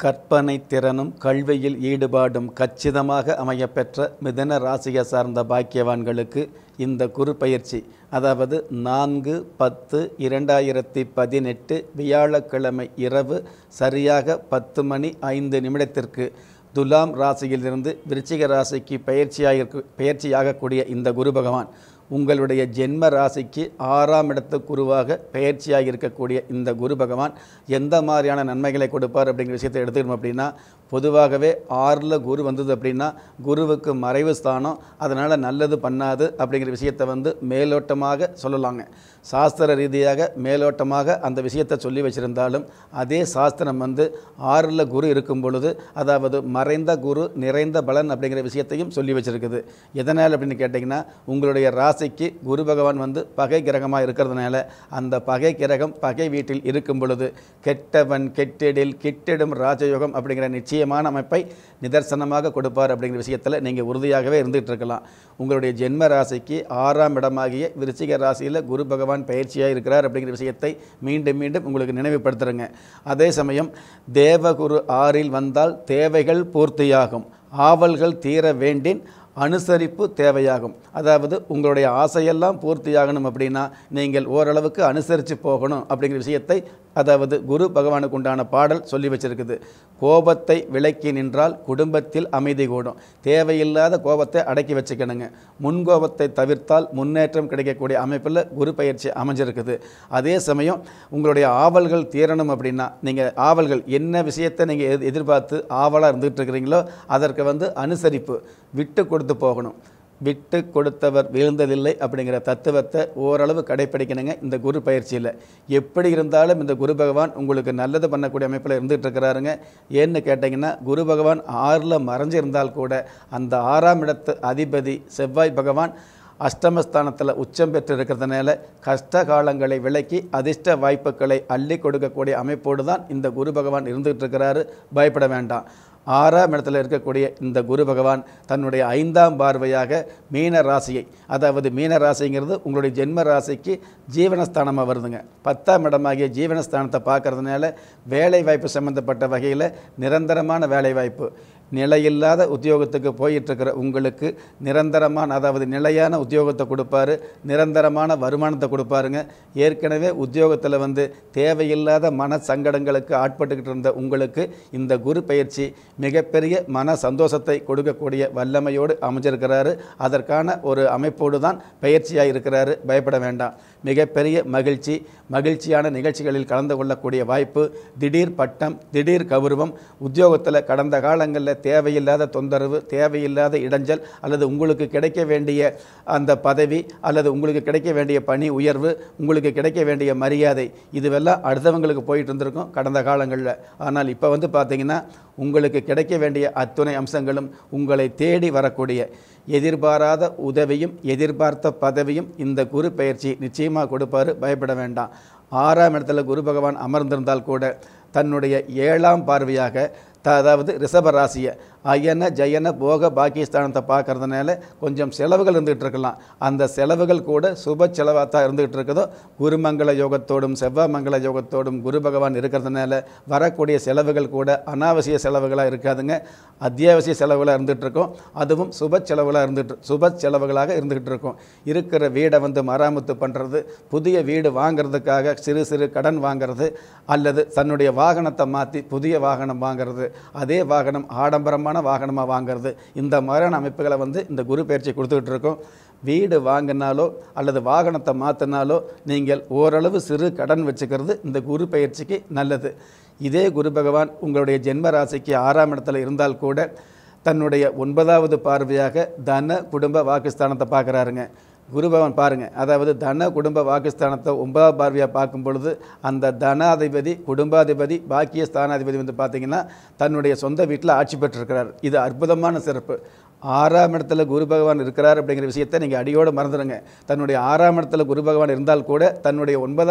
கற்பனை திறனும் கல்வியில் ஈடுபாடும் கச்சிதமாக அமையப்பெற்ற மிதன ராசியை சார்ந்த பாக்கியவான்களுக்கு இந்த குரு பயிற்சி அதாவது நான்கு பத்து இரண்டாயிரத்தி பதினெட்டு வியாழக்கிழமை இரவு சரியாக பத்து மணி ஐந்து நிமிடத்திற்கு துலாம் ராசியிலிருந்து விருச்சிக ராசிக்கு பயிற்சியாக பயிற்சியாகக்கூடிய இந்த குரு பகவான் உங்களுடைய ஜென்ம ராசிக்கு ஆறாம் இடத்து குருவாக பயிற்சியாக இருக்கக்கூடிய இந்த குரு பகவான் எந்த மாதிரியான நன்மைகளை கொடுப்பார் அப்படிங்கிற விஷயத்தை எடுத்துக்கணும் அப்படின்னா பொதுவாகவே ஆறில் குரு வந்தது அப்படின்னா குருவுக்கு மறைவு ஸ்தானம் அதனால் நல்லது பண்ணாது அப்படிங்கிற விஷயத்தை வந்து மேலோட்டமாக சொல்லலாங்க சாஸ்திர ரீதியாக மேலோட்டமாக அந்த விஷயத்தை சொல்லி வச்சிருந்தாலும் அதே சாஸ்திரம் வந்து ஆறில் குரு இருக்கும் பொழுது அதாவது மறைந்த குரு நிறைந்த பலன் அப்படிங்கிற விஷயத்தையும் சொல்லி வச்சிருக்குது எதனால் அப்படின்னு கேட்டிங்கன்னா உங்களுடைய ராசிக்கு குரு பகவான் வந்து பகை கிரகமாக இருக்கிறதுனால அந்த பகை கிரகம் பகை வீட்டில் இருக்கும் பொழுது கெட்டவன் கெட்டிடில் கிட்டிடும் ராஜயோகம் அப்படிங்கிற நிச்சயமான அமைப்பை நிதர்சனமாக கொடுப்பார் அப்படிங்கிற விஷயத்தில் நீங்கள் உறுதியாகவே இருந்துகிட்டு இருக்கலாம் உங்களுடைய ஜென்ம ராசிக்கு ஆறாம் இடமாகிய விருச்சிக ராசியில் குரு பகவான் பயிற்சியாக இருக்கிறார் அப்படிங்கிற விஷயத்தை மீண்டும் மீண்டும் உங்களுக்கு நினைவுபடுத்துகிறேங்க அதே சமயம் தேவகுரு ஆறில் வந்தால் தேவைகள் பூர்த்தியாகும் ஆவல்கள் தீர வேண்டின் அனுசரிப்பு தேவையாகும் அதாவது உங்களுடைய ஆசையெல்லாம் பூர்த்தியாகணும் அப்படின்னா நீங்கள் ஓரளவுக்கு அனுசரித்து போகணும் அப்படிங்கிற விஷயத்தை அதாவது குரு பகவானுக்கு உண்டான பாடல் சொல்லி வச்சிருக்குது கோபத்தை விலக்கி நின்றால் குடும்பத்தில் அமைதி கூடும் தேவையில்லாத கோபத்தை அடக்கி வச்சுக்கணுங்க முன்கோபத்தை தவிர்த்தால் முன்னேற்றம் கிடைக்கக்கூடிய அமைப்பில் குரு பயிற்சி அமைஞ்சிருக்குது அதே சமயம் உங்களுடைய ஆவல்கள் தீரணும் அப்படின்னா நீங்கள் ஆவல்கள் என்ன விஷயத்தை நீங்கள் எதிர் எதிர்பார்த்து ஆவலாக இருந்துகிட்டு இருக்கிறீங்களோ அதற்கு வந்து அனுசரிப்பு விட்டு கொடுத்து போகணும் விட்டு கொடுத்தவர் வீழ்ந்ததில்லை அப்படிங்கிற தத்துவத்தை ஓரளவு கடைப்பிடிக்கணுங்க இந்த குரு பயிற்சியில் எப்படி இருந்தாலும் இந்த குரு பகவான் உங்களுக்கு நல்லது பண்ணக்கூடிய அமைப்பில் இருந்துகிட்டு இருக்கிறாருங்க ஏன்னு கேட்டிங்கன்னா குரு பகவான் ஆறில் மறைஞ்சிருந்தால் கூட அந்த ஆறாம் இடத்து அதிபதி செவ்வாய் பகவான் அஷ்டமஸ்தானத்தில் உச்சம் பெற்று இருக்கிறதுனால கஷ்ட காலங்களை விலக்கி அதிர்ஷ்ட வாய்ப்புகளை அள்ளி கொடுக்கக்கூடிய அமைப்போடு தான் இந்த குரு பகவான் இருந்துகிட்டு இருக்கிறாரு பயப்பட வேண்டாம் ஆறாம் இடத்துல இருக்கக்கூடிய இந்த குரு பகவான் தன்னுடைய ஐந்தாம் பார்வையாக மீன ராசியை அதாவது மீன ராசிங்கிறது உங்களுடைய ஜென்ம ராசிக்கு ஜீவனஸ்தானமாக வருதுங்க பத்தாம் இடமாகிய ஜீவனஸ்தானத்தை பார்க்கறதுனால வேலை வாய்ப்பு சம்மந்தப்பட்ட வகையில் நிரந்தரமான வேலை வாய்ப்பு நிலையில்லாத உத்தியோகத்துக்கு போயிட்டுருக்கிற உங்களுக்கு நிரந்தரமான அதாவது நிலையான உத்தியோகத்தை கொடுப்பாரு நிரந்தரமான வருமானத்தை கொடுப்பாருங்க ஏற்கனவே உத்தியோகத்தில் வந்து தேவையில்லாத மன சங்கடங்களுக்கு ஆட்பட்டுக்கிட்டு இருந்த உங்களுக்கு இந்த குரு பயிற்சி மிகப்பெரிய மன சந்தோஷத்தை கொடுக்கக்கூடிய வல்லமையோடு அமைஞ்சிருக்கிறாரு அதற்கான ஒரு அமைப்போடு தான் பயிற்சியாக இருக்கிறாரு பயப்பட வேண்டாம் மிகப்பெரிய மகிழ்ச்சி மகிழ்ச்சியான நிகழ்ச்சிகளில் கலந்து கொள்ளக்கூடிய வாய்ப்பு திடீர் பட்டம் திடீர் கௌரவம் உத்தியோகத்தில் கடந்த காலங்களில் தேவையில்லாத தொந்தரவு தேவையில்லாத இடைஞ்சல் அல்லது உங்களுக்கு கிடைக்க வேண்டிய அந்த பதவி அல்லது உங்களுக்கு கிடைக்க வேண்டிய பணி உயர்வு உங்களுக்கு கிடைக்க வேண்டிய மரியாதை இதுவெல்லாம் அடுத்தவங்களுக்கு போயிட்டு இருந்திருக்கும் கடந்த காலங்களில் ஆனால் இப்போ வந்து பார்த்தீங்கன்னா உங்களுக்கு கிடைக்க வேண்டிய அத்துணை அம்சங்களும் உங்களை தேடி வரக்கூடிய எதிர்பாராத உதவியும் எதிர்பார்த்த பதவியும் இந்த குரு பயிற்சி நிச்சயமாக கொடுப்பாரு பயப்பட வேண்டாம் ஆறாம் இடத்துல குரு பகவான் அமர்ந்திருந்தால் கூட தன்னுடைய ஏழாம் பார்வையாக த அதாவது ரிஷப ராசியை அயன ஜயன போக பாக்கியஸ்தானத்தை பார்க்கறதுனால கொஞ்சம் செலவுகள் இருந்துகிட்டு இருக்கலாம் அந்த செலவுகள் கூட சுப செலவாக தான் இருந்துகிட்டு இருக்குதோ குருமங்கள யோகத்தோடும் செவ்வாய் மங்கள யோகத்தோடும் குரு பகவான் இருக்கிறதுனால வரக்கூடிய செலவுகள் கூட அனாவசிய செலவுகளாக இருக்காதுங்க அத்தியாவசிய செலவுகளாக இருந்துகிட்டு இருக்கும் அதுவும் சுப செலவுகளாக இருந்துட்டு சுப செலவுகளாக இருந்துகிட்டு இருக்கும் இருக்கிற வீடை வந்து மராமத்து பண்ணுறது புதிய வீடு வாங்குறதுக்காக சிறு சிறு கடன் வாங்குறது அல்லது தன்னுடைய வாகனத்தை மாற்றி புதிய வாகனம் வாங்குறது அதே வாகனம் ஆடம்பரமான வாகனமாக வாங்குறது இந்த மாதிரியான அமைப்புகளை வந்து இந்த குரு பயிற்சி கொடுத்துக்கிட்டு இருக்கோம் வீடு வாங்கினாலோ அல்லது வாகனத்தை மாற்றினாலோ நீங்கள் ஓரளவு சிறு கடன் வச்சுக்கிறது இந்த குரு பயிற்சிக்கு நல்லது இதே குரு பகவான் உங்களுடைய ஜென்ம ராசிக்கு ஆறாம் இடத்துல இருந்தால் கூட தன்னுடைய ஒன்பதாவது பார்வையாக தன குடும்ப வாக்குஸ்தானத்தை பார்க்குறாருங்க குரு பகவான் பாருங்கள் அதாவது தன குடும்ப வாக்குஸ்தானத்தை ஒன்பதாம் பார்வையாக பார்க்கும் பொழுது அந்த தனாதிபதி குடும்பாதிபதி பாக்கிய ஸ்தானாதிபதி வந்து பார்த்திங்கன்னா தன்னுடைய சொந்த வீட்டில் ஆட்சி பெற்றிருக்கிறார் இது அற்புதமான சிறப்பு ஆறாம் இடத்துல குரு பகவான் இருக்கிறார் அப்படிங்கிற விஷயத்தை நீங்கள் அடியோடு மறந்துடுங்க தன்னுடைய ஆறாம் இடத்துல குரு பகவான் இருந்தால் கூட தன்னுடைய ஒன்பதாம்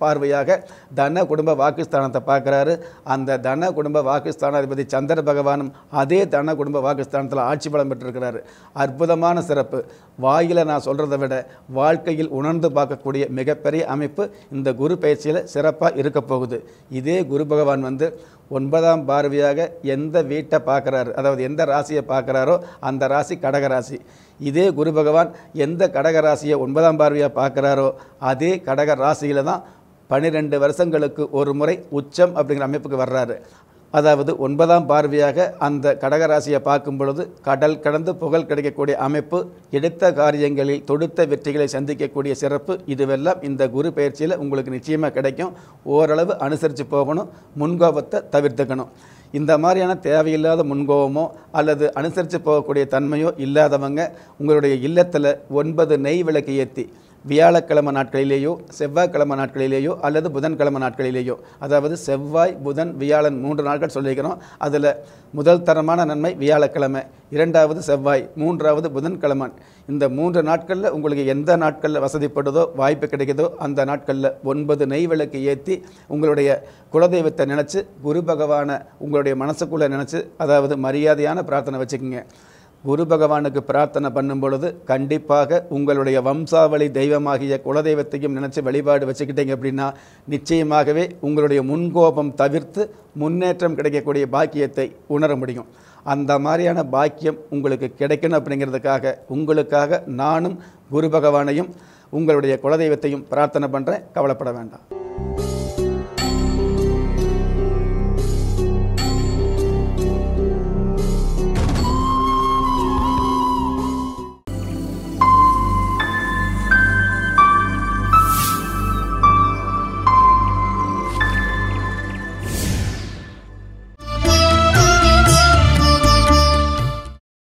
பார்வையாக தன குடும்ப வாக்குஸ்தானத்தை பார்க்குறாரு அந்த தன குடும்ப வாக்குஸ்தானாதிபதி சந்திர பகவானும் அதே தன குடும்ப வாக்குஸ்தானத்தில் ஆட்சி பலம் பெற்றிருக்கிறாரு அற்புதமான சிறப்பு வாயில் நான் சொல்கிறத விட வாழ்க்கையில் உணர்ந்து பார்க்கக்கூடிய மிகப்பெரிய அமைப்பு இந்த குரு பயிற்சியில் சிறப்பாக இருக்க போகுது இதே குரு பகவான் வந்து ஒன்பதாம் பார்வையாக எந்த வீட்டை பார்க்குறாரு அதாவது எந்த ராசியை பார்க்குறாரோ அந்த ராசி கடக ராசி இதே குரு பகவான் எந்த கடக ராசியை ஒன்பதாம் பார்வையாக பார்க்குறாரோ அதே கடக ராசியில் தான் பன்னிரெண்டு வருஷங்களுக்கு ஒரு முறை உச்சம் அப்படிங்கிற அமைப்புக்கு வர்றாரு அதாவது ஒன்பதாம் பார்வையாக அந்த கடகராசியை பார்க்கும் பொழுது கடல் கடந்து புகழ் கிடைக்கக்கூடிய அமைப்பு எடுத்த காரியங்களில் தொடுத்த வெற்றிகளை சந்திக்கக்கூடிய சிறப்பு இதுவெல்லாம் இந்த குரு பயிற்சியில் உங்களுக்கு நிச்சயமாக கிடைக்கும் ஓரளவு அனுசரித்து போகணும் முன்கோபத்தை தவிர்த்துக்கணும் இந்த மாதிரியான தேவையில்லாத முன்கோபமோ அல்லது அனுசரித்து போகக்கூடிய தன்மையோ இல்லாதவங்க உங்களுடைய இல்லத்தில் ஒன்பது நெய் விளக்கு ஏற்றி வியாழக்கிழமை நாட்களிலேயோ செவ்வாய்க்கிழமை நாட்களிலேயோ அல்லது புதன்கிழமை நாட்களிலேயோ அதாவது செவ்வாய் புதன் வியாழன் மூன்று நாட்கள் சொல்லியிருக்கிறோம் அதில் முதல் தரமான நன்மை வியாழக்கிழமை இரண்டாவது செவ்வாய் மூன்றாவது புதன்கிழமை இந்த மூன்று நாட்களில் உங்களுக்கு எந்த நாட்களில் வசதிப்படுதோ வாய்ப்பு கிடைக்குதோ அந்த நாட்களில் ஒன்பது நெய் விளக்கு ஏற்றி உங்களுடைய குலதெய்வத்தை நினச்சி குரு பகவானை உங்களுடைய மனசுக்குள்ளே நினச்சி அதாவது மரியாதையான பிரார்த்தனை வச்சுக்கோங்க குரு பகவானுக்கு பிரார்த்தனை பண்ணும் பொழுது கண்டிப்பாக உங்களுடைய வம்சாவளி தெய்வமாகிய குலதெய்வத்தையும் நினச்சி வழிபாடு வச்சுக்கிட்டீங்க அப்படின்னா நிச்சயமாகவே உங்களுடைய முன்கோபம் தவிர்த்து முன்னேற்றம் கிடைக்கக்கூடிய பாக்கியத்தை உணர முடியும் அந்த மாதிரியான பாக்கியம் உங்களுக்கு கிடைக்கணும் அப்படிங்கிறதுக்காக உங்களுக்காக நானும் குரு பகவானையும் உங்களுடைய குலதெய்வத்தையும் பிரார்த்தனை பண்ணுறேன் கவலைப்பட வேண்டாம்